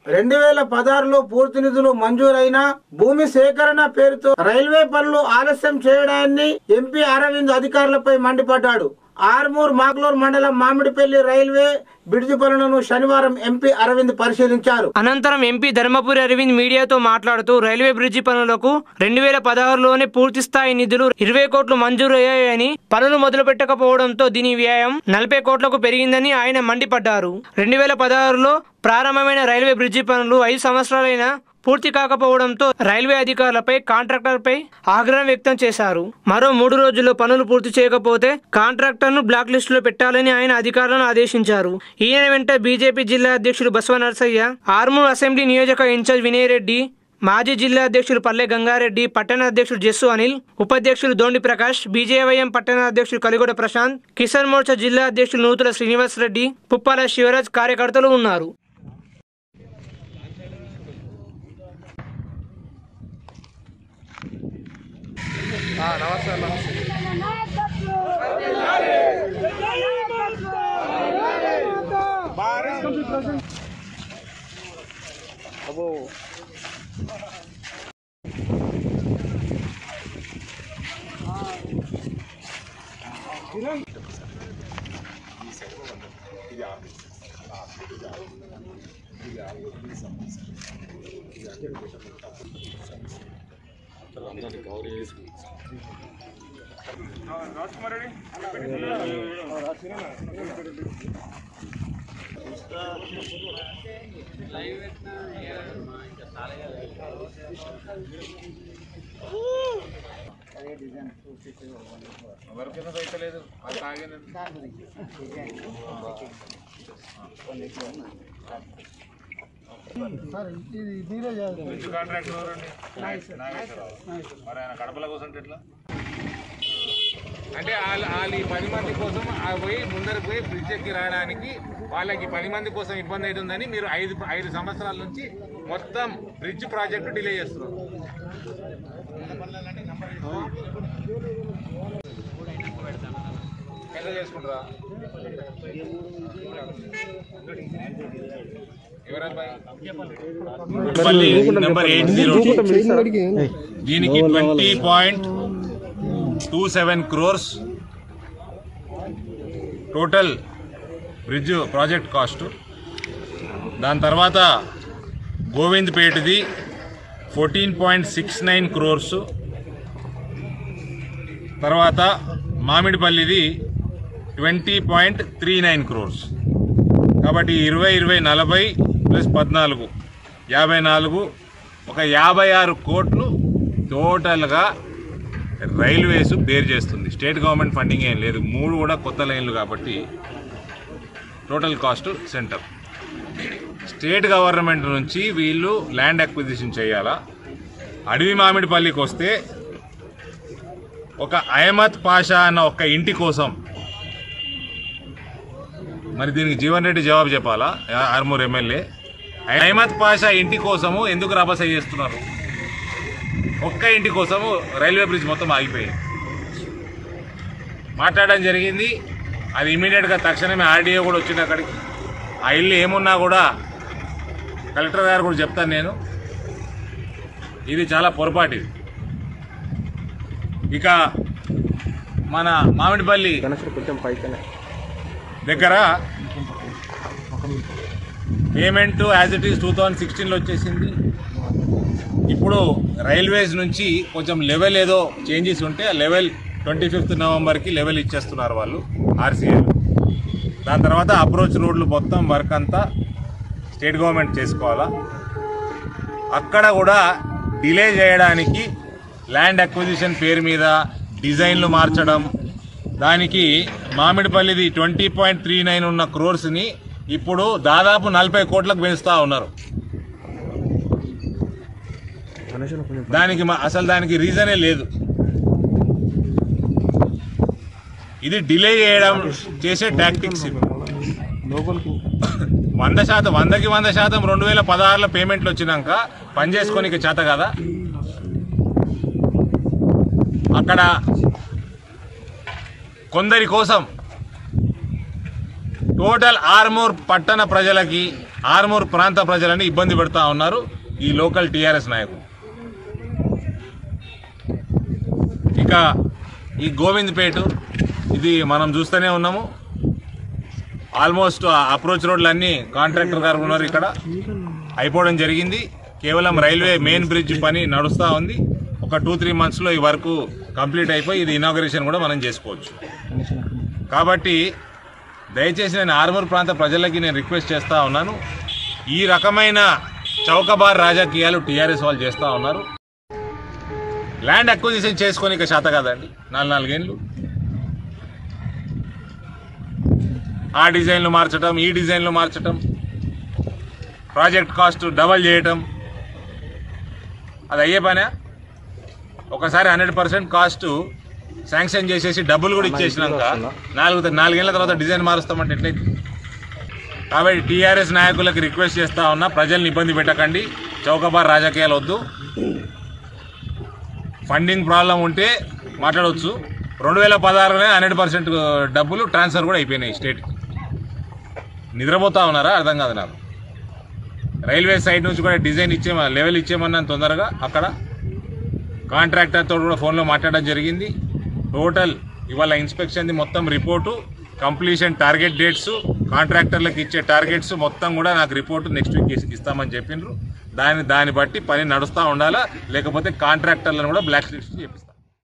రెండు వేల పదహారులో పూర్తి నిధులు మంజూరైన భూమి సేకరణ పేరుతో రైల్వే పనులు ఆలస్యం చేయడాన్ని ఎంపీ అరవింద్ అధికారులపై మండిపడ్డాడు ఆర్మూర్ మాగ్లూర్ మండలం మామిడిపల్లి రైల్వే బ్రిడ్జి పనులను శనివారం ఎంపీ అరవింద్ పరిశీలించారు అనంతరం ఎంపీ ధర్మపురి అరవింద్ మీడియాతో మాట్లాడుతూ రైల్వే బ్రిడ్జి పనులకు రెండు వేల పదహారులోనే పూర్తి స్థాయి నిధులు ఇరవై కోట్లు మంజూరు అయ్యాయని పనులు మొదలు పెట్టకపోవడంతో దీని వ్యయం నలభై కోట్లకు పెరిగిందని ఆయన మండిపడ్డారు రెండు వేల పదహారులో ప్రారంభమైన రైల్వే బ్రిడ్జి పనులు ఐదు సంవత్సరాలైనా పూర్తి కాకపోవడంతో రైల్వే అధికారులపై కాంట్రాక్టర్పై ఆగ్రహం వ్యక్తం చేశారు మరో మూడు రోజుల్లో పనులు పూర్తి చేయకపోతే కాంట్రాక్టర్ను బ్లాక్ లిస్టులో పెట్టాలని ఆయన అధికారులను ఆదేశించారు ఈయన వెంట బీజేపీ జిల్లా అధ్యక్షుడు బసవ నరసయ్య ఆర్మూర్ అసెంబ్లీ నియోజక ఇన్ఛార్జ్ వినయ్ రెడ్డి మాజీ జిల్లా అధ్యక్షులు పల్లె గంగారెడ్డి పట్టణ అధ్యక్షుడు జస్సు అనిల్ ఉపాధ్యక్షులు దోండి ప్రకాష్ బీజేవైఎం పట్టణ అధ్యక్షుడు కలిగొడ ప్రశాంత్ కిసాన్ మోర్చా జిల్లా అధ్యక్షులు నూతుల శ్రీనివాస్ రెడ్డి పుప్పాల శివరాజ్ కార్యకర్తలు ఉన్నారు అంటే వాళ్ళ వాళ్ళు ఈ పది మంది కోసం ఆ పోయి ముందర పోయి బ్రిడ్జ్ ఎక్కి రావడానికి వాళ్ళకి పది మంది కోసం ఇబ్బంది అవుతుందని మీరు ఐదు ఐదు సంవత్సరాల నుంచి మొత్తం బ్రిడ్జ్ ప్రాజెక్టు డిలే చేస్తున్నారు ఎంత చేసుకుంటారా ఎవరబ్బాయి నెంబర్ ఎయిట్ జీరో దీనికి twenty point two seven crores total bridge project cost దాని తర్వాత గోవింద్పేటది fourteen point six nine crores తర్వాత మామిడిపల్లిది twenty point three nine crores కాబట్టి ఇరవై ఇరవై నలభై ప్లస్ పద్నాలుగు యాభై నాలుగు ఒక యాభై ఆరు కోట్లు టోటల్గా రైల్వేస్ బేర్ చేస్తుంది స్టేట్ గవర్నమెంట్ ఫండింగ్ ఏం లేదు మూడు కూడా కొత్త లైన్లు కాబట్టి total cost centre state government నుంచి వీళ్ళు ల్యాండ్ అక్విజిషన్ చేయాలా అడవి మామిడిపల్లికి వస్తే ఒక అహ్మద్ పాషా అన్న ఒక ఇంటి కోసం మరి దీనికి జీవన్ రెడ్డి జవాబు చెప్పాలా ఆ- ఆర్మూర్ ఎమ్మెల్యే అహ్మద్ పాషా ఇంటి కోసము ఎందుకు రభస చేస్తున్నారు ఒక్క ఇంటి కోసము రైల్వే బ్రిడ్జ్ మొత్తం ఆగిపోయింది మాట్లాడడం జరిగింది అది ఇమీడియట్గా తక్షణమే ఆర్డీఓ కూడా వచ్చింది అక్కడికి ఆ ఇల్లు ఏమున్నా కూడా కలెక్టర్ గారు కూడా చెప్తాను నేను ఇది చాలా పొరపాటు ఇది ఇక మన మామిడిపల్లి దగ్గర payment as it is two thousand సిక్స్టీన్లో వచ్చేసింది ఇప్పుడు రైల్వేస్ నుంచి కొంచెం లెవెల్ ఏదో చేంజెస్ ఉంటే ఆ లెవెల్ ట్వంటీ ఫిఫ్త్ నవంబర్కి లెవెల్ ఇచ్చేస్తున్నారు వాళ్ళు ఆర్సీఏ దాని తర్వాత అప్రోచ్ రోడ్లు మొత్తం వర్క్ అంతా స్టేట్ గవర్నమెంట్ చేసుకోవాలా అక్కడ కూడా డిలే చేయడానికి ల్యాండ్ అక్విజిషన్ పేరు మీద డిజైన్లు మార్చడం దానికి మామిడిపల్లిది ట్వంటీ పాయింట్ త్రీ నైన్ ఉన్న క్రోర్స్ని ఇప్పుడు దాదాపు నలభై కోట్లకు పెంచుతా ఉన్నారు దానికి మా- అసలు దానికి రీజనే లేదు ఇది డిలే చేయడం చేసే టాక్టిక్స్ ఇవి. వంద శాతం వందకి వంద శాతం రెండు వేల పదహారులో పేమెంట్లు వచ్చినాక పని చేసుకోనికి చేత కదా అక్కడ కొందరి కోసం టోటల్ ఆర్మూర్ పట్టణ ప్రజలకి ఆర్మూర్ ప్రాంత ప్రజలని ఇబ్బంది పెడతా ఉన్నారు ఈ లోకల్ టీఆర్ఎస్ నాయకులు ఇక ఈ గోవింద్పేట ఇది మనం చూస్తూనే ఉన్నాము ఆల్మోస్ట్ అప్రోచ్ రోడ్లు అన్ని కాంట్రాక్టర్ గారు ఉన్నారు ఇక్కడ అయిపోవడం జరిగింది కేవలం రైల్వే మెయిన్ బ్రిడ్జ్ పని నడుస్తూ ఉంది ఒక టూ త్రీ మంత్స్లో ఈ వర్క్ కంప్లీట్ అయిపోయి ఇది ఇనాగరేషన్ కూడా మనం చేసుకోవచ్చు కాబట్టి దయచేసి నేను ఆర్మూర్ ప్రాంత ప్రజలకి నేను రిక్వెస్ట్ చేస్తా ఉన్నాను ఈ రకమైన చౌకబార్ రాజకీయాలు టీఆర్ఎస్ వాళ్ళు చేస్తూ ఉన్నారు ల్యాండ్ అక్విజిషన్ చేసుకొని ఇక శాత కదండి నాలుగు నాలుగేళ్ళు ఆ డిజైన్లు మార్చటం ఈ డిజైన్లు మార్చటం ప్రాజెక్ట్ కాస్ట్ డబల్ చేయటం అది అయ్యే పనే ఒకసారి హండ్రెడ్ పర్సెంట్ కాస్ట్ శాంక్షన్ చేసేసి డబ్బులు కూడా ఇచ్చేసినాక నాలుగు నాలుగేళ్ల తర్వాత డిజైన్ మారుస్తామంటే ఎట్లయితే కాబట్టి టీఆర్ఎస్ నాయకులకు రిక్వెస్ట్ చేస్తా ఉన్నా ప్రజల్ని ఇబ్బంది పెట్టకండి చౌకబార్ రాజకీయాలు వద్దు ఫండింగ్ ప్రాబ్లం ఉంటే మాట్లాడవచ్చు రెండు వేల పదహారులోనే హండ్రెడ్ పర్సెంట్ డబ్బులు ట్రాన్స్ఫర్ కూడా అయిపోయినాయి స్టేట్కి నిద్రపోతా ఉన్నారా అర్థం కాదు నాకు రైల్వే సైడ్ నుంచి కూడా డిజైన్ ఇచ్చే లెవెల్ ఇచ్చేమన్నాను తొందరగా అక్కడ కాంట్రాక్టర్తో కూడా ఫోన్లో మాట్లాడడం జరిగింది టోటల్ ఇవాళ ఇన్స్పెక్షన్ది మొత్తం రిపోర్టు కంప్లీషన్ టార్గెట్ డేట్స్ కాంట్రాక్టర్లకు ఇచ్చే టార్గెట్స్ మొత్తం కూడా నాకు రిపోర్టు నెక్స్ట్ వీక్ ఇస్తామని చెప్పిండ్రు దాని దాన్ని బట్టి పని నడుస్తూ ఉండాలా లేకపోతే కాంట్రాక్టర్లను కూడా బ్లాక్ లిస్ట్ చేపిస్తాం